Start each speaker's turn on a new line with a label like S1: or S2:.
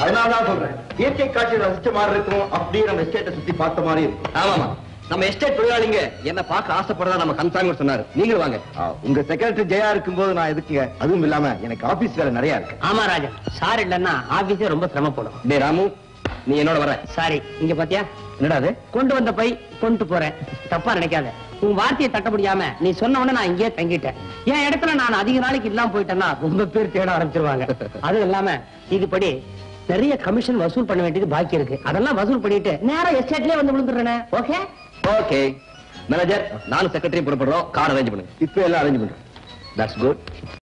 S1: அதனாலதான் சொல்றேன் இயற்கை காட்சி ரசிச்ச மாதிரி இருக்கும் அப்படியே நம்ம எஸ்டேட்டை சுத்தி பார்த்த மாதிரி இருக்கும்
S2: ஆமாமா நம்ம எஸ்டேட் தொழிலாளிங்க என்ன பார்க்க ஆசைப்படுறதா நம்ம கன்சாமி சொன்னாரு நீங்களும் வாங்க
S1: ஆ, உங்க செக்ரட்டரி ஜெயா இருக்கும்போது நான் எதுக்குங்க அதுவும் இல்லாம எனக்கு ஆபீஸ் வேலை நிறைய இருக்கு
S3: ஆமா ராஜா சார் இல்லன்னா ஆபீஸே ரொம்ப சிரமப்படும்
S2: டே ராமு நீ என்னோட வர
S3: சாரி இங்க பாத்தியா
S2: என்னடா அது
S3: கொண்டு வந்த பை கொண்டு போறேன் தப்பா நினைக்காத உன் வார்த்தையை தட்ட முடியாம நீ சொன்ன உடனே நான் இங்கேயே தங்கிட்டேன் என் இடத்துல நான் அதிக நாளைக்கு இல்லாம போயிட்டேன்னா ரொம்ப பேர் தேட ஆரம்பிச்சிருவாங்க அதுவும் இல்லாம இதுபடி நிறைய கமிஷன் வசூல் பண்ண வேண்டியது பாக்கி இருக்கு அதெல்லாம் வசூல் பண்ணிட்டு நேரா எஸ்டேட்லயே வந்து விழுந்துடுறேனே ஓகே
S2: ஓகே மேனேஜர் நானும் செக்ரட்டரி புறப்படுறோம் கார் அரேஞ்ச் பண்ணுங்க
S1: இப்ப எல்லாம் அரேஞ்ச் பண்றேன்
S2: தட்ஸ் குட்